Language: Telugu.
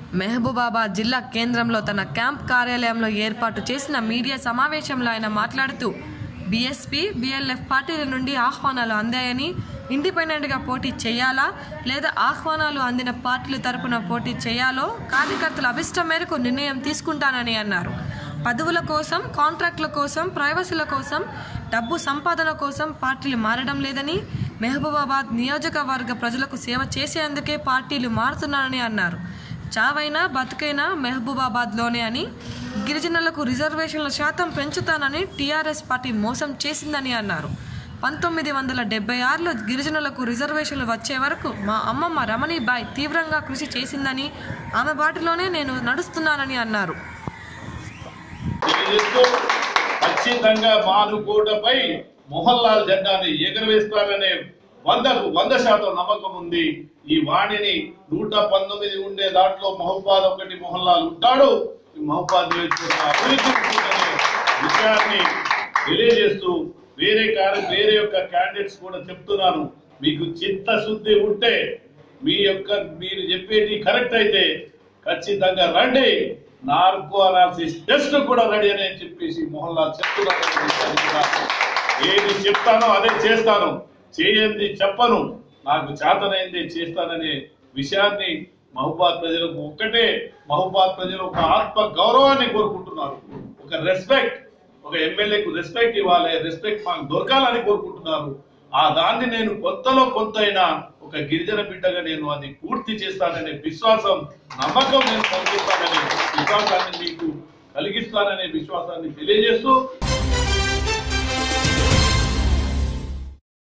మహబూబాబాద్ జిల్లా కేంద్రంలో తన క్యాంప్ కార్యాలయంలో ఏర్పాటు చేసిన మీడియా సమావేశంలో ఆయన మాట్లాడుతూ బీఎస్పీ బీఎల్ఎఫ్ పార్టీల నుండి ఆహ్వానాలు అందాయని ఇండిపెండెంట్గా పోటీ చేయాలా లేదా ఆహ్వానాలు అందిన పార్టీల తరపున పోటీ చేయాలో కార్యకర్తల అభిష్టం మేరకు నిర్ణయం తీసుకుంటానని అన్నారు పదవుల కోసం కాంట్రాక్టుల కోసం ప్రైవసీల కోసం డబ్బు సంపాదన కోసం పార్టీలు మారడం లేదని మహబూబాబాద్ నియోజకవర్గ ప్రజలకు సేవ చేసేందుకే పార్టీలు మారుతున్నారని అన్నారు చావైనా బతుకైనా మహబూబాబాద్లోనే అని గిరిజనులకు రిజర్వేషన్ల శాతం పెంచుతానని టీఆర్ఎస్ పార్టీ మోసం చేసిందని అన్నారు పంతొమ్మిది వందల డెబ్బై ఆరులో గిరిజనులకు రిజర్వేషన్లు వచ్చే వరకు మా అమ్మమ్మ రమణీబాయ్ తీవ్రంగా కృషి చేసిందని ఆమె బాటలోనే నేను నడుస్తున్నానని అన్నారు తెలియజేస్తూ ఖచ్చితంగా మానుకోటపై మోహన్లాల్ జెండాని ఎగరవేస్తారనే వందకు వంద శాతం నమ్మకం ఉంది ఈ వాణిని నూట పంతొమ్మిది ఉండే దాంట్లో మహబాద్ ఒకటి మోహన్లాల్ ఉంటాడు ఈ మహబాద్ నియోజకవర్గ అభివృద్ధి ఉంటుందనే విషయాన్ని తెలియజేస్తూ వేరే కార్య వేరే యొక్క క్యాండిడేట్స్ కూడా చెప్తున్నాను మీకు చిత్తశుద్ధి ఉంటే మీ యొక్క మీరు చెప్పేది కరెక్ట్ అయితే ఖచ్చితంగా రండి నార్కో అనాలిసిస్ టెస్ట్ కూడా రెడీ అని చెప్పేసి మోహన్ లాల్ చెప్తున్నారు అనే విషయాన్ని కూడా ఏది చెప్తానో అదే చేస్తాను చేయండి చెప్పను నాకు చేతనైంది చేస్తాననే విషయాన్ని మహబాద్ ప్రజలకు ఒక్కటే మహబాద్ ప్రజలు ఒక ఆత్మ గౌరవాన్ని కోరుకుంటున్నారు ఒక రెస్పెక్ట్ ఒక ఎమ్మెల్యేకు రెస్పెక్ట్ ఇవ్వాలి రెస్పెక్ట్ మాకు దొరకాలని కోరుకుంటున్నారు ఆ దాన్ని నేను కొత్తలో కొంత అయినా ఒక గిరిజన బిడ్డగా నేను అది పూర్తి చేస్తాననే విశ్వాసం నమ్మకం నేను కలిగిస్తాననే విశ్వాసాన్ని మీకు కలిగిస్తాననే విశ్వాసాన్ని తెలియజేస్తూ